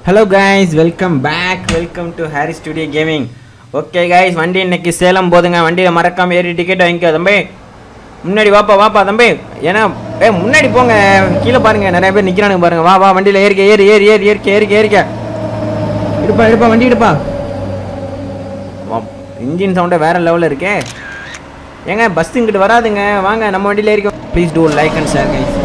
Hello guys welcome back welcome to Harry studio gaming okay guys வண்டி இன்னைக்கு சேலம் போதுங்க வண்டியில் மறக்காம ஏறி டிக்கெட் வாங்கிக்கோ தம்பி முன்னாடி வாப்பா வாப்பா தம்பி ஏன்னா ஏ முன்னாடி போங்க கீழே பாருங்க நிறைய பேர் நிற்கிறானுங்க பாருங்க வா வா வண்டியில் ஏறிக்க ஏறி ஏறி ஏறி ஏறிக்க ஏறிக்க ஏறிக்க எடுப்பா எடுப்பா வண்டி எடுப்பா இன்ஜின் சவுண்டே வேற லெவலில் இருக்கே ஏங்க பஸ் இங்கிட்டு வராதுங்க வாங்க நம்ம வண்டியில் ஏறிக்க please do like and share guys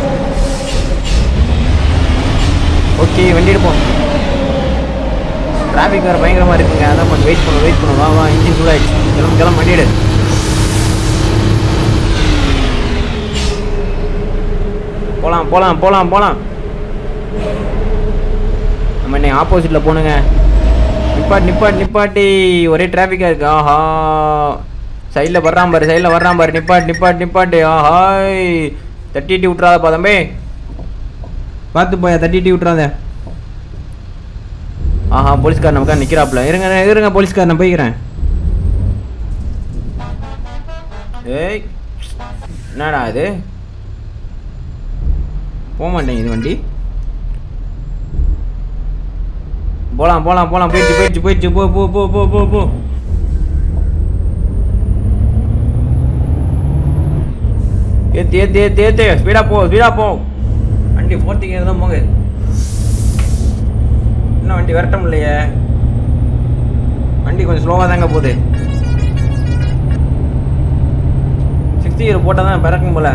okay வண்டி எடுப்போம் டிராஃபிக் வேறு பயங்கரமாக இருக்குங்க அதான் கொஞ்சம் வெயிட் பண்ணும் வெயிட் பண்ணும் வா வா இன்ஜின் ஃபுல் ஆயிடுச்சு கிளம்பு கிளம்பு வண்டி எடு போகலாம் போகலாம் போகலாம் போகலாம் நம்ம இன்னைக்கு ஆப்போசிட்டில் போகணுங்க நிப்பாட் நிப்பாட் நிப்பாட்டி ஒரே டிராஃபிக்காக இருக்கு ஆஹா சைடில் வர்றான் பாரு சைடில் வர்றான் பாரு நிப்பாட் நிப்பாட் நிப்பாட்டு ஆஹாய் தட்டிட்டு விட்றாதப்பா தம்பி பார்த்து போயா தட்டிட்டு விட்றாத ஆஹா போலீஸ்கார் நமக்கா நிற்கிறாப்புல இருங்க இருங்க போலீஸ்கார் நான் போய்க்கிறேன் ஏய் என்னடா இது போக மாட்டேங்குது வண்டி போலாம் போலாம் போலாம் போயிடுச்சு போயிடுச்சு போயிடுச்சு போ போ போ போ போ போ ஏத்து ஏத்து ஏத்து ஏத்து ஸ்பீடா போ ஸ்பீடா போ வண்டி ஃபோர்த்தி கியர் தான் போங்க இன்னும் வண்டி விரட்ட முடியலையே வண்டி கொஞ்சம் ஸ்லோவாக தாங்க போகுது சிக்ஸ்டி இயர் போட்டால் தான் பிறக்கும் போல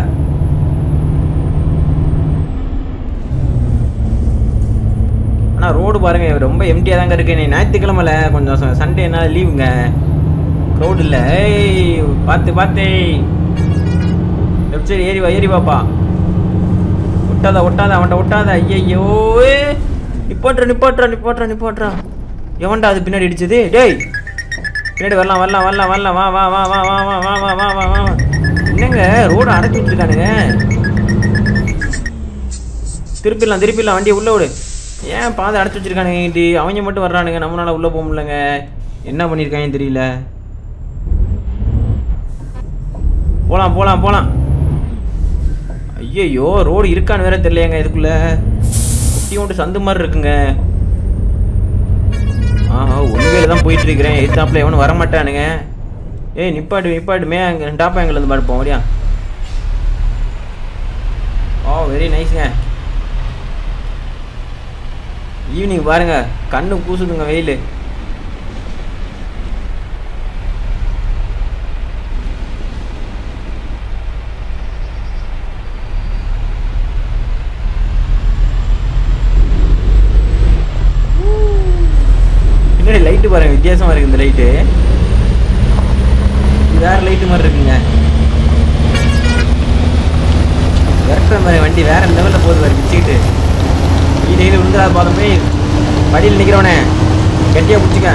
ஆனால் ரோடு பாருங்க ரொம்ப எம்டியாக தாங்க இருக்கு நீ ஞாயிற்றுக்கிழமைல கொஞ்சம் சண்டே என்ன லீவுங்க க்ரௌட் இல்லை ஏய் பார்த்து பார்த்து லெஃப்ட் சைடு ஏறி வா ஏறி வாப்பா ஒட்டாத ஒட்டாத அவன்கிட்ட ஒட்டாத ஐயையோ நிப்பாட்டுறா நிப்பாட்டுறா நிப்பாட்டுறா நிப்பாட்டுறா எவன்டா அது பின்னாடி இடிச்சது டேய் பின்னாடி வரலாம் வரலாம் வரலாம் வரலாம் வா வா வா வா வா வா வா வா வா வா வா என்னங்க ரோடு அடைச்சி வச்சிருக்கானுங்க திருப்பிடலாம் திருப்பிடலாம் வண்டியை உள்ள விடு ஏன் பாதை அடைச்சி வச்சிருக்கானுங்க இங்கிட்டு அவங்க மட்டும் வர்றானுங்க நம்மளால உள்ள போக முடியலங்க என்ன பண்ணியிருக்காங்கன்னு தெரியல போலாம் போலாம் போலாம் ஐயையோ ரோடு இருக்கான்னு வேற தெரியலையாங்க இதுக்குள்ள குட்டி ஒன்று சந்து மாதிரி இருக்குங்க ஆஹா உண்மையில தான் போயிட்டு இருக்கிறேன் எதிர்த்தாப்புல எவனும் வர மாட்டானுங்க ஏய் நிப்பாட்டு நிப்பாட்டுமே அங்கே டாப்பா எங்களை இருந்து பாட்டு போறியா ஓ வெரி நைஸ்ங்க ஈவினிங் பாருங்க கண்ணு கூசுதுங்க வெயில் பின்னாடி லைட்டு பாருங்க வித்தியாசமா இருக்கு இந்த லைட்டு வேற லைட்டு மாதிரி இருக்குங்க விரட்டுற மாதிரி வண்டி வேற லெவலில் போகுது பாரு பிச்சுக்கிட்டு வீடு விழுந்துடா பாதம் போய் படியில் நிற்கிறவனே கெட்டியா பிடிச்சிக்க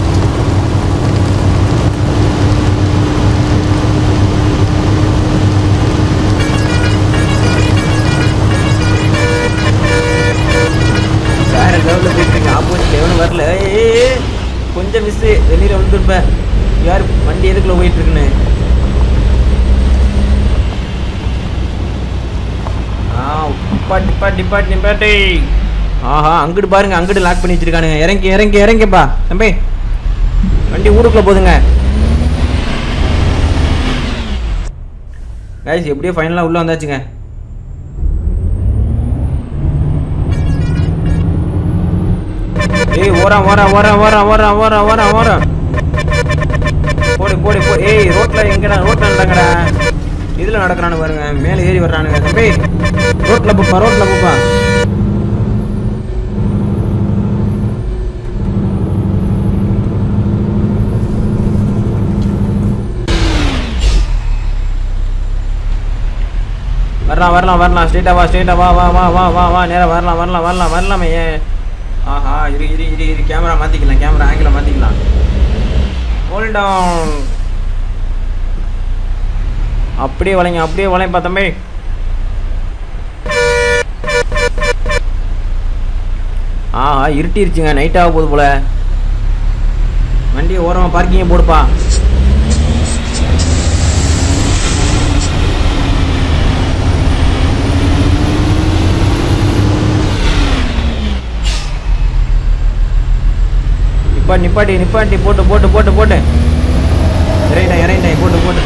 வேற லெவலில் போயிட்டு இருக்கு ஆப்போசிட் எவனும் வரல ஏய், கொஞ்சம் மிஸ்ஸு வெளியில் விழுந்துருப்பேன் யார் வண்டி எதுக்குள்ள போயிட்டு இருக்குன்னு ஆ நிப்பாட் நிப்பாட் நிப்பாட் நிப்பாட்டி ஆஹா அங்கிட்டு பாருங்க அங்கிட்டு லாக் பண்ணி வச்சிருக்கானுங்க இறங்கி இறங்கி இறங்கிப்பா தம்பி வண்டி ஊருக்குள்ள போதுங்க கைஸ் எப்படியோ ஃபைனலாக உள்ள வந்தாச்சுங்க ஏய் ஓரம் ஓரம் ஓரம் ஓரம் ஓரம் ஓரம் ஓரம் ஓரம் போடு போடு போ ஏய் ரோட்ல எங்கடா ரோட்ல நடங்கடா இதுல நடக்கிறானு பாருங்க மேலே ஏறி வர்றானுங்க தம்பி ரோட்ல போப்பா ரோட்ல போப்பா வரலாம் வரலாம் வரலாம் ஸ்ட்ரெயிட்டா வா ஸ்ட்ரெயிட்டா வா வா வா வா வா வா நேரா வரலாம் வரலாம் வரலாம் வரலாமே ஏன் ஆஹா இரு இரு இரு இரு கேமரா மாற்றிக்கலாம் கேமரா ஆங்கிளை மாற்றிக்கலாம் ஹோல்ட் டவுன் அப்படியே வளைங்க அப்படியே வளைப்பா தம்பி ஆஹா இருட்டிருச்சுங்க நைட் ஆக போகுது போல வண்டியை ஓரமாக பார்க்கிங்கே போடுப்பா நிப்பாட்டி நிப்பாட்டி நிப்பாட்டி போட்டு போட்டு போட்டு போட்டு இறங்கிட்டேன் இறங்கிட்டேன் போட்டு போட்டு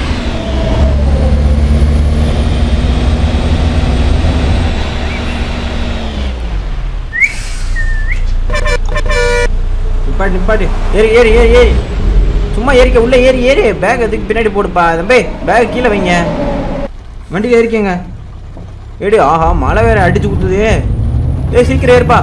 நிப்பாட்டி நிப்பாட்டி ஏறி ஏறி ஏறி ஏறி சும்மா ஏறிக்க உள்ள ஏறி ஏறி பேக் அதுக்கு பின்னாடி போடுப்பா தம்பி பேக் கீழே வைங்க வண்டியில் ஏறிக்கங்க ஏடி ஆஹா மழை வேற அடிச்சு குத்துது ஏ சீக்கிரம் ஏறுப்பா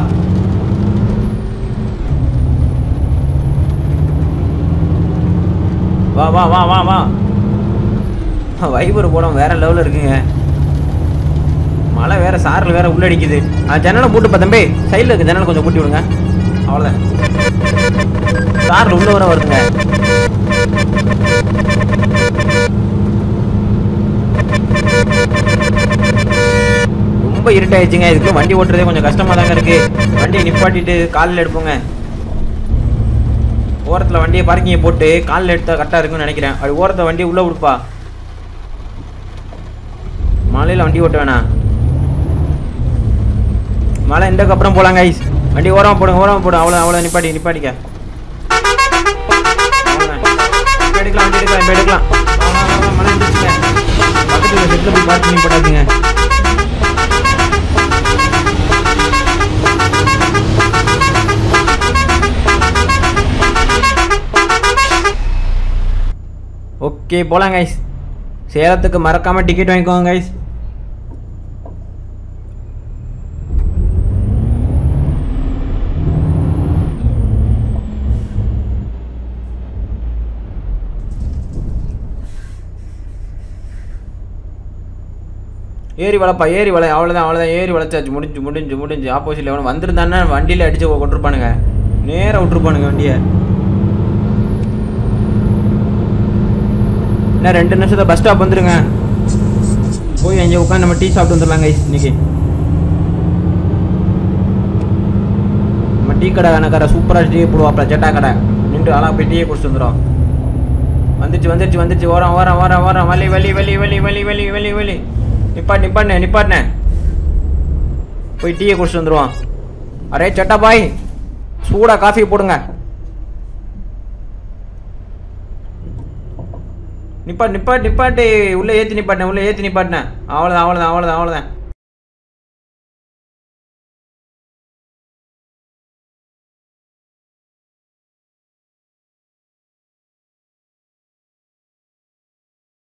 வா வா வா வா வா வைபர் போடம் வேற லெவலில் இருக்குங்க மழை வேற சாரில் வேற உள்ள அடிக்குது ஆ ஜன்னலை போட்டுப்பா தம்பி சைடில் இருக்கு ஜன்னலை கொஞ்சம் பூட்டி விடுங்க அவ்வளோதான் சாரில் உள்ள வர வருதுங்க ரொம்ப இருட்டாயிடுச்சுங்க இதுக்கு வண்டி ஓட்டுறதே கொஞ்சம் கஷ்டமாக தாங்க இருக்கு வண்டியை நிப்பாட்டிட்டு காலில் எடுப்போங்க ஓரத்தில் வண்டியை பார்க்கிங்கை போட்டு காலில் எடுத்தா கரெக்டாக இருக்கும்னு நினைக்கிறேன் அப்படி ஓரத்தில் வண்டியை உள்ளே விடுப்பா மழையில் வண்டி ஓட்ட வேணாம் மழை இந்தக்கு அப்புறம் போகலாங்க ஐஸ் வண்டி ஓரமாக போடுங்க ஓரமாக போடுங்க அவ்வளோ அவ்வளோ நிப்பாட்டி நிப்பாட்டிக்க அவ்வளவுதான். இப்ப எடுக்கலாம் வண்டி எடுக்கலாம் இப்போ எடுக்கலாம் வா, வா, வா, வா, மழை வந்துருச்சுங்க பக்கத்தில் செட்டில் போய் பார்க்கிங் போடாதுங்க ஓகே போகலாம் கைஸ் சேலத்துக்கு மறக்காமல் டிக்கெட் வாங்கிக்கோங்க கைஸ் ஏறி வளப்பா ஏறி வளை அவ்வளோதான் அவ்வளோதான் ஏறி வளைச்சாச்சு முடிஞ்சு முடிஞ்சு முடிஞ்சு ஆப்போசிட்டில் எவனும் வந்திருந்தானே வண்டியில் அடிச்சு கொண்டிருப்பானுங்க நேராக விட்டுருப்பானுங்க வண்டியை இன்னும் ரெண்டு நிமிஷத்தை பஸ் ஸ்டாப் வந்துருங்க போய் அங்கே உட்காந்து நம்ம டீ சாப்பிட்டு வந்துடலாம் கைஸ் இன்னைக்கு நம்ம டீ கடை கணக்கார சூப்பராக டீ போடுவாப்ல ஜெட்டா கடை நின்று ஆளாக போய் டீயை குடிச்சிட்டு வந்துடும் வந்துச்சு வந்துருச்சு வந்துருச்சு ஓரம் ஓரம் ஓரம் ஓரம் வலி வலி வலி வலி வலி வலி வலி வலி நிப்பாட் நிப்பாட்னே நிப்பாட்னே போய் டீயை குடிச்சிட்டு வந்துடுவான் அரே சட்டா பாய் சூடாக காஃபி போடுங்க நிப்பாட் நிப்பாட் நிப்பாட்டு உள்ளே ஏற்றி நிப்பாட்டினேன் உள்ளே ஏற்றி நிப்பாட்டினேன் அவ்வளோதான் அவ்வளோதான் அவ்வளோதான் அவ்வளோதான்